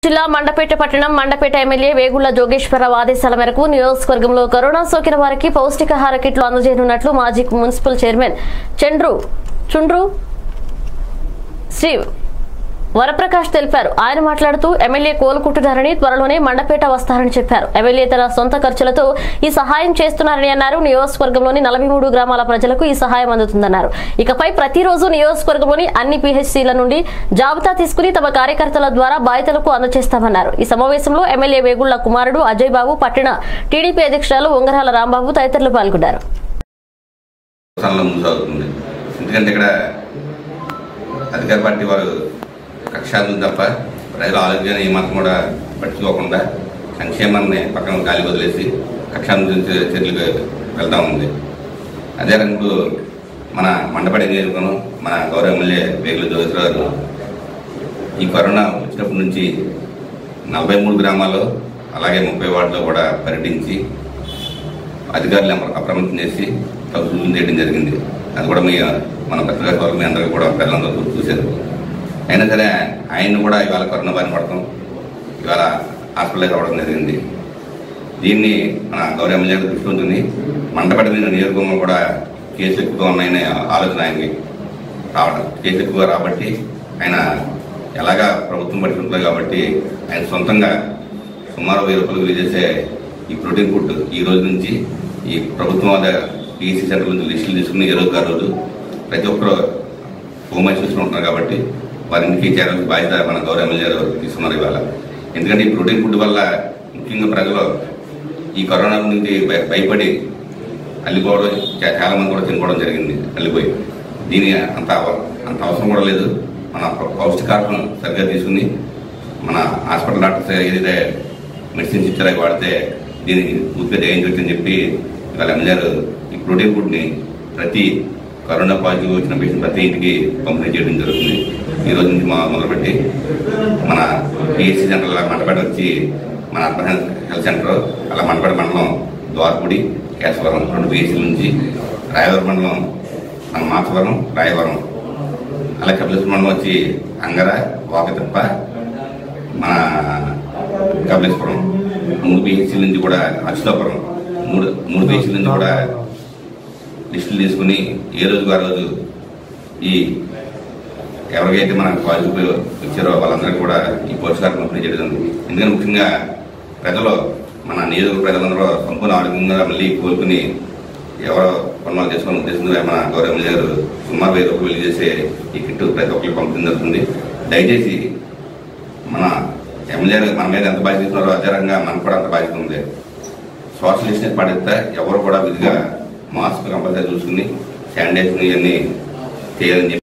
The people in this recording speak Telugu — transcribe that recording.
జిల్లా మండపేట పట్టణం మండపేట ఎమ్మెల్యే వేగుళ్ల జోగేశ్వరరావు ఆదేశాల మేరకు నియోజకవర్గంలో కరోనా సోకిన వారికి పౌష్టికాహార కిట్లు అందజేయనున్నట్లు మాజీ మున్సిపల్ చైర్మన్ చంద్రు చుండ్రు శ్రీ వరప్రకాష్ తెలిపారు ఆయన మాట్లాడుతూ ఎమ్మెల్యే కోలుకుంటున్నారని త్వరలోనే మండపేట వస్తారని చెప్పారు ఎమ్మెల్యే తన సొంత ఖర్చులతో ఈ సహాయం చేస్తున్నారని అన్నారు నియోజకవర్గంలోని నలభై మూడు గ్రామాల ప్రజలకు ఈ సహాయం అందుతుందన్నారు ఇకపై ప్రతిరోజు నియోజకవర్గంలోని అన్ని పిహెచ్సిల నుండి జాబితా తీసుకుని తమ కార్యకర్తల ద్వారా బాధితులకు అందజేస్తామన్నారు ఈ సమావేశంలో ఎమ్మెల్యే వేగుళ్ల కుమారుడు అజయ్ బాబు పట్టణ టీడీపీ అధ్యక్షురాలు ఉంగరాల రాంబాబు తదితరులు పాల్గొన్నారు స్థానంలో ముందు సాగుతుంది ఎందుకంటే ఇక్కడ అధికార పార్టీ వారు కక్షాలు తప్ప ప్రజల ఆరోగ్యాన్ని ఏమాత్రం కూడా పట్టించుకోకుండా సంక్షేమాన్ని పక్కన గాలి వదిలేసి కక్షాలు చర్యలకు వెళ్తా ఉంది అదే రంగు మన మండపడి నియోజకవర్గం మన గౌరవ ఎమ్మెల్యే వేగుల జోగేశ్వర గారు ఈ కరోనా వచ్చినప్పటి నుంచి నలభై మూడు గ్రామాల్లో అలాగే ముప్పై వార్డులో కూడా పర్యటించి అధికారులు అప్ర- అప్రమత్తం చేసి తగు సూచనలు చేయడం జరిగింది అది కూడా మీ మన పత్రికా సోదరులు మీ అందరికీ కూడా ప్రజలందరూ చూశారు అయినా సరే ఆయన్ని కూడా ఇవాళ కరోనా బారిన పడతాం ఇవాళ హాస్పిటల్కి రావడం జరిగింది దీన్ని మన గౌరవ ఎమ్మెల్యే గారు దృష్టి ఉంటుంది మండపడి మీద నియోజకవర్గంలో కూడా కేసులు ఎక్కువగా ఉన్నాయనే ఆలోచన ఆయనకి రావడం కేసు ఎక్కువగా రాబట్టి ఆయన ఎలాగా ప్రభుత్వం పట్టుకుంటుంది కాబట్టి ఆయన సొంతంగా సుమారు వెయ్యి రూపాయలు విలువ చేసే ఈ ప్రోటీన్ ఫుడ్ ఈ రోజు నుంచి ఈ ప్రభుత్వం వద్ద పీసీ సెంటర్ నుంచి లిస్టులు తీసుకుని ఈ రోజు ఆ రోజు ప్రతి ఒక్కరు హోమ్ ఐసోలేషన్ ఉంటున్నారు కాబట్టి వారి ఇంటికి చేరాల్సిన బాధ్యత మన గౌరవ ఎమ్మెల్యే గారు తీసుకున్నారు ఇవాళ ఎందుకంటే ఈ ప్రోటీన్ ఫుడ్ వల్ల ముఖ్యంగా ప్రజలు ఈ కరోనా నుంచి భయ- భయపడి అల్లిపోవడం చా- చాలా మంది కూడా చనిపోవడం జరిగింది అల్లిపోయి దీని అంత అవ- అంత అవసరం కూడా లేదు మన పౌ- పౌష్టికాహారం సరిగ్గా తీసుకుని మన హాస్పిటల్ డాక్టర్స్ ఏదైతే మెడిసిన్స్ ఇచ్చారో అవి వాడితే దీన్ని పూర్తిగా జయించవచ్చని చెప్పి ఇవాళ ఎమ్మెల్యే గారు ఈ ప్రోటీన్ ఫుడ్ని ప్రతి కరోనా పాజిటివ్ వచ్చిన పేషెంట్ ప్రతి ఇంటికి పంపిణీ చేయడం జరుగుతుంది ఈ రోజు నుంచి మా మొదలుపెట్టి మన పిహెచ్సి సెంటర్ అలా మంటపేట వచ్చి మన అర్బన్ హెల్త్ హెల్త్ సెంటర్ అలా మంటపేట మండలం ద్వారపూడి కేశవరం రెండు పిహెచ్సి నుంచి రాయవరం మండలం మన మాచవరం రాయవరం అలా కపిలేశ్వర మండలం వచ్చి అంగర వాకతిప్ప మన కపిలేశ్వరం మూడు పిహెచ్సి నుంచి కూడా అచ్యుతాపురం మూడు మూడు పిహెచ్సి నుంచి కూడా లిస్టులు తీసుకుని ఏ రోజుకు ఆ రోజు ఈ ఎవరికైతే మన పాజిటివ్ వచ్చారో వాళ్ళందరికీ కూడా ఈ పోషకాలు పంపిణీ చేయడం జరుగుతుంది. ఎందుకంటే ముఖ్యంగా ప్రజలు మన నియోజకవర్గ ప్రజలందరూ సంపూర్ణ ఆరోగ్యంగా మళ్ళీ కోలుకుని ఎవరో కొనుగోలు చేసుకుని ఉద్దేశంగా మన గౌరవ ఎమ్మెల్యే గారు సుమారు వెయ్యి రూపాయలు చేసే ఈ కిట్ ప్రతి ఒక్కరికి పంపించడం జరుగుతుంది దయచేసి మన ఎమ్మెల్యే గారు మన మీద ఎంత బాధ్యత ఉన్నారో అదే రకంగా మనకు కూడా అంత బాధ్యత ఉంది సోషల్ డిస్టెన్స్ పాటిస్తే ఎవరు కూడా విధిగా మాస్క్ కంపల్సరీ చూసుకుని శానిటైజేషన్ ఇవన్నీ చేయాలని చెప్పి